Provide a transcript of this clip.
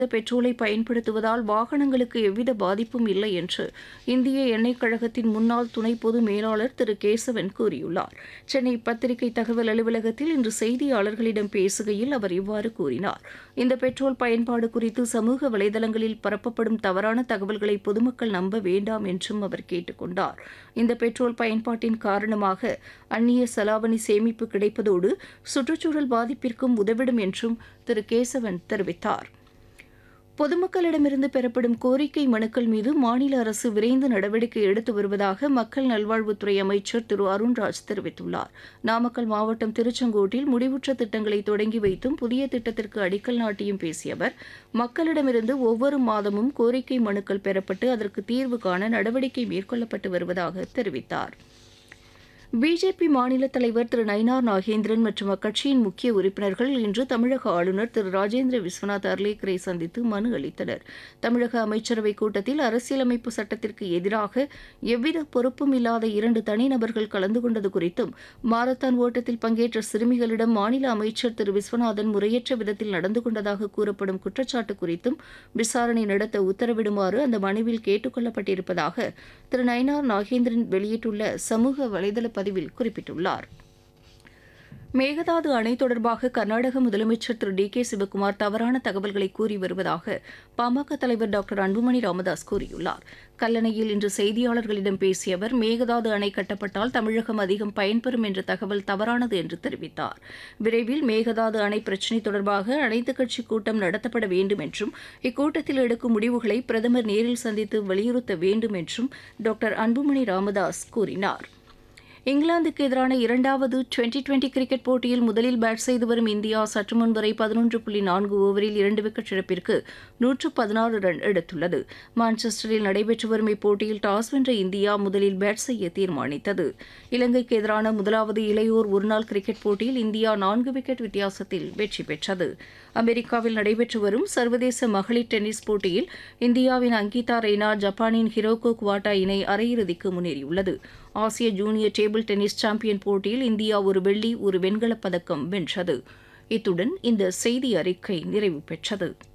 பெட்ரோலை பயன்படுத்துவதால் வாகனங்களுக்கு எவ்வித பாதிப்பும் இல்லை என்று இந்திய எண்ணெய் கழகத்தின் முன்னாள் துணை பொது மேலாளர் திரு கேசவன் கூறியுள்ளார் சென்னை பத்திரிகை தகவல் அலுவலகத்தில் இன்று செய்தியாளர்களிடம் பேசுகையில் அவர் இவ்வாறு கூறினார் இந்த பெட்ரோல் பயன்பாடு குறித்து சமூக வலைதளங்களில் பரப்பப்படும் தவறான தகவல்களை பொதுமக்கள் நம்ப வேண்டாம் என்றும் அவர் கேட்டுக் கொண்டார் இந்த பெட்ரோல் பயன்பாட்டின் காரணமாக அந்நிய செலாவணி சேமிப்பு கிடைப்பதோடு சுற்றுச்சூழல் பாதிப்பிற்கும் உதவிடும் என்றும் திரு கேசவன் தெரிவித்தார் பொதுமக்களிடமிருந்து பெறப்படும் கோரிக்கை மனுக்கள் மீது மாநில அரசு விரைந்து நடவடிக்கை எடுத்து வருவதாக மக்கள் நல்வாழ்வுத்துறை அமைச்சர் திரு அருண்ராஜ் தெரிவித்துள்ளார் நாமக்கல் மாவட்டம் திருச்செங்கோட்டில் முடிவுற்ற திட்டங்களை தொடங்கி வைத்தும் புதிய திட்டத்திற்கு அடிக்கல் நாட்டியும் பேசிய அவர் மக்களிடமிருந்து ஒவ்வொரு மாதமும் கோரிக்கை மனுக்கள் பெறப்பட்டு அதற்கு தீர்வு காண நடவடிக்கை மேற்கொள்ளப்பட்டு வருவதாக தெரிவித்தார் பிஜேபி மாநில தலைவர் திரு நயினார் நாகேந்திரன் மற்றும் அக்கட்சியின் முக்கிய உறுப்பினர்கள் இன்று தமிழக ஆளுநர் திரு ராஜேந்திர விஸ்வநாத் அர்லேக்கரை சந்தித்து மனு அளித்தனர் தமிழக அமைச்சரவைக் கூட்டத்தில் அரசியலமைப்பு சட்டத்திற்கு எதிராக எவ்வித பொறுப்பும் இல்லாத இரண்டு தனிநபர்கள் கலந்து கொண்டது குறித்தும் மாரத்தான் ஓட்டத்தில் பங்கேற்ற சிறுமிகளிடம் மாநில அமைச்சர் திரு விஸ்வநாதன் முறையற்ற விதத்தில் நடந்து கொண்டதாக கூறப்படும் குற்றச்சாட்டு குறித்தும் விசாரணை நடத்த உத்தரவிடுமாறு அந்த மனுவில் கேட்டுக் கொள்ளப்பட்டிருப்பதாக திரு நயினார் நாகேந்திரன் வெளியிட்டுள்ள சமூக வலைதள பதிவில் குறிப்பிட்டுள்ளார் மேகதாது அணை தொடர்பாக கர்நாடக முதலமைச்சர் திரு டி கே சிவக்குமார் தவறான தகவல்களை கூறி வருவதாக பாமக தலைவர் டாக்டர் அன்புமணி ராமதாஸ் கூறியுள்ளார் கல்லணையில் இன்று செய்தியாளர்களிடம் பேசிய அவர் மேகதாது அணை கட்டப்பட்டால் தமிழகம் அதிகம் பயன்பெறும் என்ற தகவல் தவறானது என்று தெரிவித்தார் விரைவில் மேகதாது அணை பிரச்சினை தொடர்பாக அனைத்துக் கட்சி கூட்டம் நடத்தப்பட வேண்டும் என்றும் இக்கூட்டத்தில் எடுக்கும் முடிவுகளை பிரதமர் நேரில் சந்தித்து வலியுறுத்த வேண்டும் என்றும் டாக்டர் அன்புமணி ராமதாஸ் கூறினார் இங்கிலாந்துக்கு எதிரான இரண்டாவது டுவெண்டி டுவெண்டி கிரிக்கெட் போட்டியில் முதலில் பேட் செய்து வரும் இந்தியா சற்று முன் வரை பதினொன்று புள்ளி நான்கு ஓவரில் இரண்டு விக்கெட் இழப்பிற்கு நூற்று பதினாறு ரன் எடுத்துள்ளது மான்செஸ்டரில் நடைபெற்று வரும் இப்போட்டியில் டாஸ் வென்ற இந்தியா முதலில் பேட் செய்ய தீர்மானித்தது இலங்கைக்கு எதிரான முதலாவது இளையோர் ஒருநாள் கிரிக்கெட் போட்டியில் இந்தியா நான்கு விக்கெட் வித்தியாசத்தில் வெற்றி பெற்றது அமெரிக்காவில் நடைபெற்று வரும் சர்வதேச மகளிர் டென்னிஸ் போட்டியில் இந்தியாவின் அங்கிதா ரெய்னா ஜப்பானின் ஹிரோகோ குவாட்டா இணை அரையிறுதிக்கு முன்னேறியுள்ளது ஆசிய ஜூனியர் டேபிள் டென்னிஸ் சாம்பியன் போட்டியில் இந்தியா ஒரு வெள்ளி ஒரு வெண்கலப் பதக்கம் வென்றது இத்துடன் இந்த செய்தி அறிக்கை நிறைவு பெற்றது